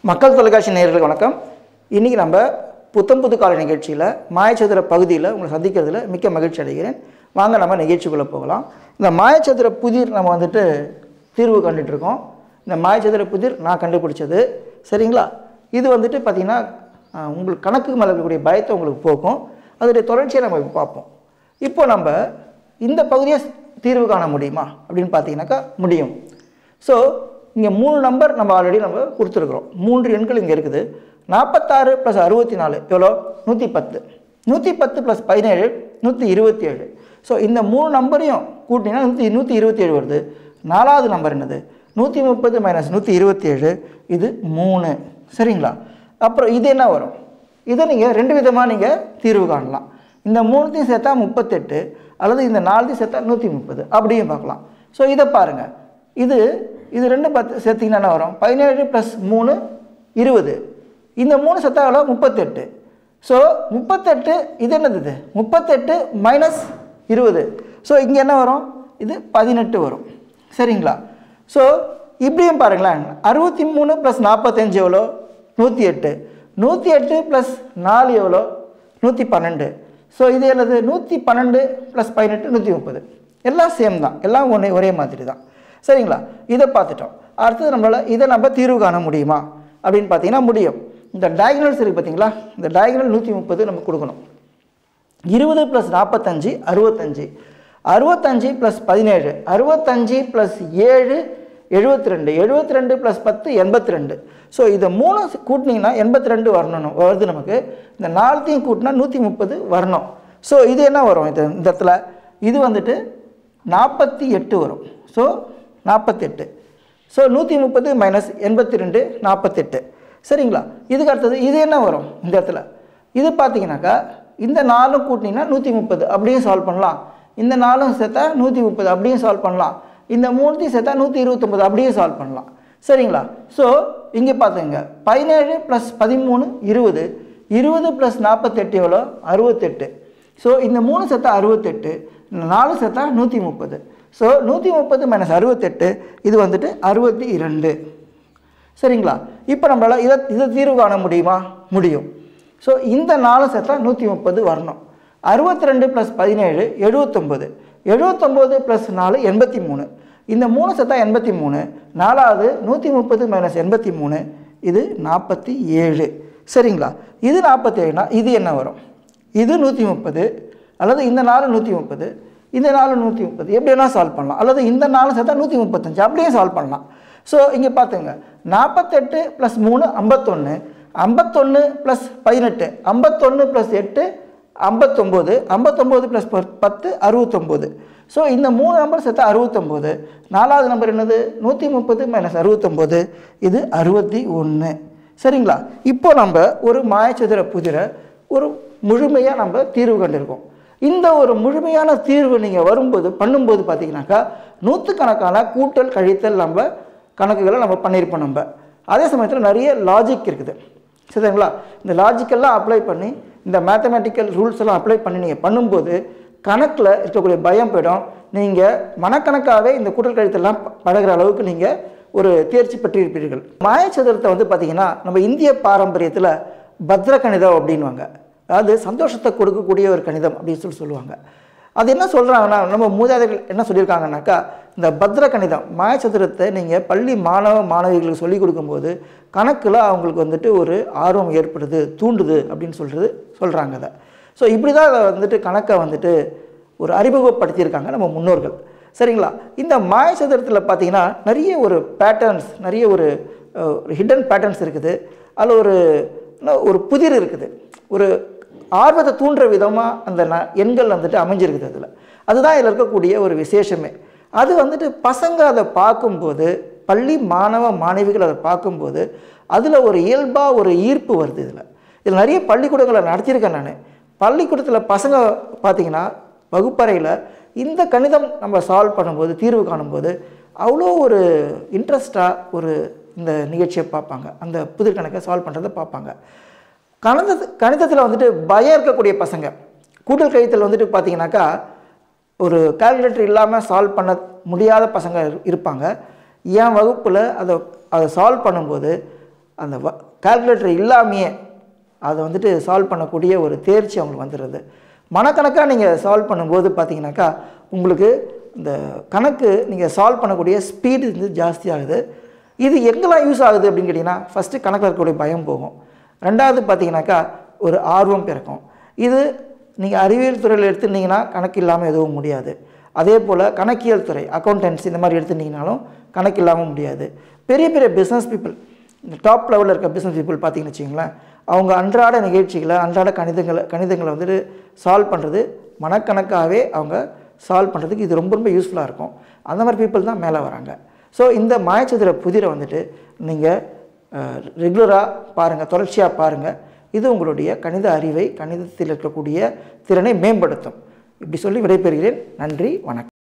மக்கள் தொலைக்காட்சி நேயர்களுக்கு வணக்கம் இன்றைக்கி நம்ம புத்தம் புது கால நிகழ்ச்சியில் மாயச்சதுர பகுதியில் உங்களை சந்திக்கிறதுல மிக்க மகிழ்ச்சி அடைகிறேன் வாங்க நம்ம நிகழ்ச்சிக்குள்ளே போகலாம் இந்த மாயச்சதுர புதிர் நம்ம வந்துட்டு தீர்வு கண்டுட்டு இருக்கோம் இந்த மாயச்சதுர புதிர் நான் கண்டுபிடிச்சது சரிங்களா இது வந்துட்டு பார்த்திங்கன்னா ஆஹ், உங்களுக்கு கணக்கு மேலே இருக்கக்கூடிய பயத்தை உங்களுக்கு போக்கும் அதோடைய தொடர்ச்சியை நம்ம இப்ப பார்ப்போம் இப்போ நம்ம இந்த பகுதியை தீர்வு காண முடியுமா அப்படின்னு பார்த்தீங்கன்னாக்கா முடியும் ஸோ இங்கே மூணு நம்பர் நம்ம ஆல்ரெடி நம்ம கொடுத்துருக்குறோம் மூன்று எண்கள் இங்கே இருக்குது நாற்பத்தாறு ப்ளஸ் அறுபத்தி நாலு எவ்வளோ நூற்றி பத்து நூற்றி பத்து ப்ளஸ் பதினேழு நூற்றி இருபத்தி ஏழு ஸோ இந்த மூணு நம்பரையும் கூட்டினீங்கன்னா நூற்றி நூற்றி இருபத்தி ஏழு வருது நாலாவது நம்பர் என்னது நூற்றி முப்பது மைனஸ் நூற்றி இருபத்தி ஏழு இது மூணு சரிங்களா அப்புறம் இது என்ன வரும் இதை நீங்கள் ரெண்டு விதமாக நீங்கள் தீர்வு காணலாம் இந்த மூணுத்தையும் சேர்த்தா முப்பத்தெட்டு அல்லது இந்த நாலுத்தையும் சேர்த்தா நூற்றி முப்பது அப்படியும் பார்க்கலாம் ஸோ இதை பாருங்கள் இது இது ரெண்டும் பத்து சேர்த்திங்கன்னா என்ன வரும் பதினேழு ப்ளஸ் மூணு இருபது இந்த மூணு சேர்த்தா எவ்வளோ முப்பத்தெட்டு ஸோ முப்பத்தெட்டு இது என்னது இது முப்பத்தெட்டு மைனஸ் இருபது ஸோ இங்கே என்ன வரும் இது பதினெட்டு வரும் சரிங்களா ஸோ இப்படியும் பாருங்களேன் அறுபத்தி மூணு ப்ளஸ் நாற்பத்தஞ்சு எவ்வளோ நூற்றி எட்டு நூற்றி எட்டு ப்ளஸ் நாலு எவ்வளோ நூற்றி பன்னெண்டு ஸோ இது என்னது நூற்றி பன்னெண்டு ப்ளஸ் பதினெட்டு நூற்றி முப்பது எல்லாம் சேம் தான் எல்லாம் ஒன்றே ஒரே மாதிரி தான் சரிங்களா இதை பார்த்துட்டோம் அடுத்தது நம்மளால் இதை நம்ம தீர்வு காண முடியுமா அப்படின்னு பார்த்தீங்கன்னா முடியும் இந்த டயகனல்ஸ் இருக்குது பார்த்தீங்களா இந்த டயகனல் நூற்றி முப்பது நம்ம கொடுக்கணும் இருபது ப்ளஸ் நாற்பத்தஞ்சு அறுபத்தஞ்சு அறுபத்தஞ்சு ப்ளஸ் பதினேழு அறுபத்தஞ்சு ப்ளஸ் ஏழு எழுபத்தி ரெண்டு எழுபத்தி ரெண்டு ப்ளஸ் பத்து எண்பத்தி ரெண்டு ஸோ இதை மூணு கூட்டினீங்கன்னா எண்பத்தி ரெண்டு வரணும் வருது நமக்கு இந்த நாலுத்தையும் கூட்டினா நூற்றி முப்பது வரணும் ஸோ இது என்ன வரும் இது இந்த இடத்துல இது வந்துட்டு நாற்பத்தி எட்டு வரும் ஸோ நாற்பத்தெட்டு ஸோ நூற்றி முப்பது மைனஸ் எண்பத்தி ரெண்டு நாற்பத்தெட்டு சரிங்களா இதுக்கு அடுத்தது இது என்ன வரும் இந்த இடத்துல இது பார்த்தீங்கன்னாக்கா இந்த நாலும் கூட்டினீங்கன்னா நூற்றி முப்பது அப்படியும் சால்வ் பண்ணலாம் இந்த நாலும் சேர்த்தா நூற்றி முப்பது அப்படியும் சால்வ் பண்ணலாம் இந்த மூணுத்தையும் சேர்த்தா நூற்றி இருபத்தொம்பது அப்படியும் சால்வ் பண்ணலாம் சரிங்களா ஸோ இங்கே பார்த்துங்க பதினேழு ப்ளஸ் பதிமூணு இருபது இருபது ப்ளஸ் நாற்பத்தெட்டு எவ்வளோ அறுபத்தெட்டு ஸோ இந்த மூணு சேர்த்தா அறுபத்தெட்டு இந்த நாலு சேர்த்தா நூற்றி முப்பது ஸோ நூற்றி முப்பது மைனஸ் அறுபத்தெட்டு இது வந்துட்டு அறுபத்தி இரண்டு சரிங்களா இப்போ நம்மளால் இதை இதை தீர்வு காண முடியுமா முடியும் ஸோ இந்த நாலு சேர்த்தா நூற்றி முப்பது வரணும் அறுபத்தி ரெண்டு ப்ளஸ் பதினேழு எழுபத்தொம்பது எழுபத்தொம்போது ப்ளஸ் நாலு எண்பத்தி மூணு இந்த மூணு சேர்த்தா எண்பத்தி மூணு நாலாவது நூற்றி முப்பது மைனஸ் எண்பத்தி மூணு இது நாற்பத்தி ஏழு சரிங்களா இது நாற்பத்தி ஏழுனா இது என்ன வரும் இது நூற்றி முப்பது அல்லது இந்த நாலு நூற்றி முப்பது இந்த நாலு நூற்றி முப்பது எப்படி வேணால் சால்வ் பண்ணலாம் அல்லது இந்த நாலு சேர்த்தா நூற்றி முப்பத்தஞ்சு அப்படியே சால்வ் பண்ணலாம் ஸோ இங்கே பார்த்துங்க நாற்பத்தெட்டு ப்ளஸ் மூணு ஐம்பத்தொன்று ஐம்பத்தொன்று ப்ளஸ் பதினெட்டு ஐம்பத்தொன்று ப்ளஸ் எட்டு ஐம்பத்தொம்போது ஐம்பத்தொம்போது ப்ளஸ் பத்து அறுபத்தொம்போது ஸோ இந்த மூணு நம்பர் சேர்த்தா அறுபத்தொம்போது நாலாவது நம்பர் என்னது நூற்றி முப்பது மைனஸ் அறுபத்தொம்போது இது அறுபத்தி ஒன்று சரிங்களா இப்போ நம்ம ஒரு மாயச்சதுர புதிரை ஒரு முழுமையாக நம்ம தீர்வு கண்டிருக்கோம் இந்த ஒரு முழுமையான தீர்வு நீங்கள் வரும்போது பண்ணும்போது பார்த்தீங்கன்னாக்கா நூற்றுக்கணக்கான கூட்டல் கழித்தல் நம்ம கணக்குகளை நம்ம பண்ணியிருப்போம் நம்ம அதே சமயத்தில் நிறைய லாஜிக் இருக்குது சரிங்களா இந்த லாஜிக்கெல்லாம் அப்ளை பண்ணி இந்த மேத்தமேட்டிக்கல் ரூல்ஸ் எல்லாம் அப்ளை பண்ணி நீங்கள் பண்ணும்போது கணக்கில் இருக்கக்கூடிய பயம் போயிடும் நீங்கள் மனக்கணக்காகவே இந்த கூட்டல் கழித்தெல்லாம் ப- பழகுற அளவுக்கு நீங்கள் ஒரு தேர்ச்சி பெற்றிருப்பீர்கள் மாயச்சதுரத்தை வந்து பார்த்திங்கன்னா நம்ம இந்திய பாரம்பரியத்தில் பத்ர கணிதம் அப்படின்வாங்க அதாவது சந்தோஷத்தை கொடுக்கக்கூடிய ஒரு கணிதம் அப்படின்னு சொல்லி சொல்லுவாங்க அது என்ன சொல்கிறாங்கன்னா நம்ம மூதாதைகள் என்ன சொல்லியிருக்காங்கனாக்கா இந்த பத்ர கணிதம் மாயச்சதுரத்தை நீங்கள் பள்ளி மாணவ மாணவிகளுக்கு சொல்லிக் கொடுக்கும்போது கணக்கில் அவங்களுக்கு வந்துட்டு ஒரு ஆர்வம் ஏற்படுது தூண்டுது அப்படின்னு சொல்கிறது சொல்கிறாங்க அதை ஸோ இப்படி தான் அதை வந்துட்டு கணக்கை வந்துட்டு ஒரு அறிமுகப்படுத்தியிருக்காங்க நம்ம முன்னோர்கள் சரிங்களா இந்த மாயச்சதுரத்தில் பார்த்தீங்கன்னா நிறைய ஒரு பேட்டர்ன்ஸ் நிறைய ஒரு ஹிடன் பேட்டர்ன்ஸ் இருக்குது அதில் ஒரு இன்னும் ஒரு புதிர் இருக்குது ஒரு ஆர்வத்தை தூண்டுற விதமாக அந்த ந எண்கள் வந்துட்டு அமைஞ்சிருக்குது அதில் அதுதான் இதில் இருக்கக்கூடிய ஒரு விசேஷமே அது வந்துட்டு பசங்க அதை பார்க்கும்போது பள்ளி மாணவ மாணவிகள் அதை பார்க்கும்போது அதில் ஒரு இயல்பாக ஒரு ஈர்ப்பு வருது இதில் இதில் நிறைய பள்ளிக்கூடங்களை நடத்தியிருக்கேன் நான் பள்ளிக்கூடத்தில் பசங்க பார்த்தீங்கன்னா வகுப்பறையில் இந்த கணிதம் நம்ம சால்வ் பண்ணும்போது தீர்வு காணும்போது அவ்வளோ ஒரு இன்ட்ரெஸ்டாக ஒரு இந்த நிகழ்ச்சியை பார்ப்பாங்க அந்த புதிர் கணக்கை சால்வ் பண்ணுறதை பார்ப்பாங்க கணித கணிதத்தில் வந்துட்டு பயம் இருக்கக்கூடிய பசங்க கூட்டல் கழித்தல் வந்துட்டு பார்த்தீங்கன்னாக்கா ஒரு கால்குலேட்டர் இல்லாமல் சால்வ் பண்ண முடியாத பசங்க இரு- இருப்பாங்க என் வகுப்பில் அதை அதை சால்வ் பண்ணும்போது அந்த வ கால்குலேட்டர் இல்லாமையே அதை வந்துட்டு சால்வ் பண்ணக்கூடிய ஒரு தேர்ச்சி அவங்களுக்கு வந்துடுது மனக்கணக்காக நீங்கள் சால்வ் பண்ணும்போது பார்த்தீங்கன்னாக்கா உங்களுக்கு இந்த கணக்கு நீங்கள் சால்வ் பண்ணக்கூடிய ஸ்பீடு வந்து ஜாஸ்தி ஆகுது இது எங்கெல்லாம் யூஸ் ஆகுது அப்படின்னு கேட்டிங்கன்னா ஃபஸ்ட்டு கணக்கில் இருக்கக்கூடிய பயம் போகும் ரெண்டாவது பார்த்தீங்கன்னாக்கா ஒரு ஆர்வம் பிறக்கும் இது நீங்கள் அறிவியல் துறையில் எடுத்துட்டீங்கன்னா கணக்கு இல்லாமல் எதுவும் முடியாது அதே போல் கணக்கியல் துறை அக்கௌண்டன்ஸ் இந்த மாதிரி எடுத்துட்டிங்கனாலும் கணக்கு இல்லாமல் முடியாது பெரிய பெரிய பிஸ்னஸ் பீப்புள் இந்த டாப் லெவலில் இருக்க பிஸ்னஸ் பீப்புள் பார்த்தீங்கன்னு வச்சிங்களேன் அவங்க அன்றாட நிகழ்ச்சிகளை அன்றாட கணிதங்களை கணிதங்களை வந்துட்டு சால்வ் பண்ணுறது மனக்கணக்காகவே அவங்க சால்வ் பண்ணுறதுக்கு இது ரொம்ப ரொம்ப யூஸ்ஃபுல்லாக இருக்கும் அந்த மாதிரி பீப்புள் தான் மேலே வராங்க ஸோ இந்த மாயச்சதுர புதிரை வந்துட்டு நீங்கள் ரெகுலராக பாருங்கள் தொடர்ச்சியாக பாருங்கள் இது உங்களுடைய கணித அறிவை கணிதத்தில் இருக்கக்கூடிய திறனை மேம்படுத்தும் இப்படி சொல்லி விடைபெறுகிறேன் நன்றி வணக்கம்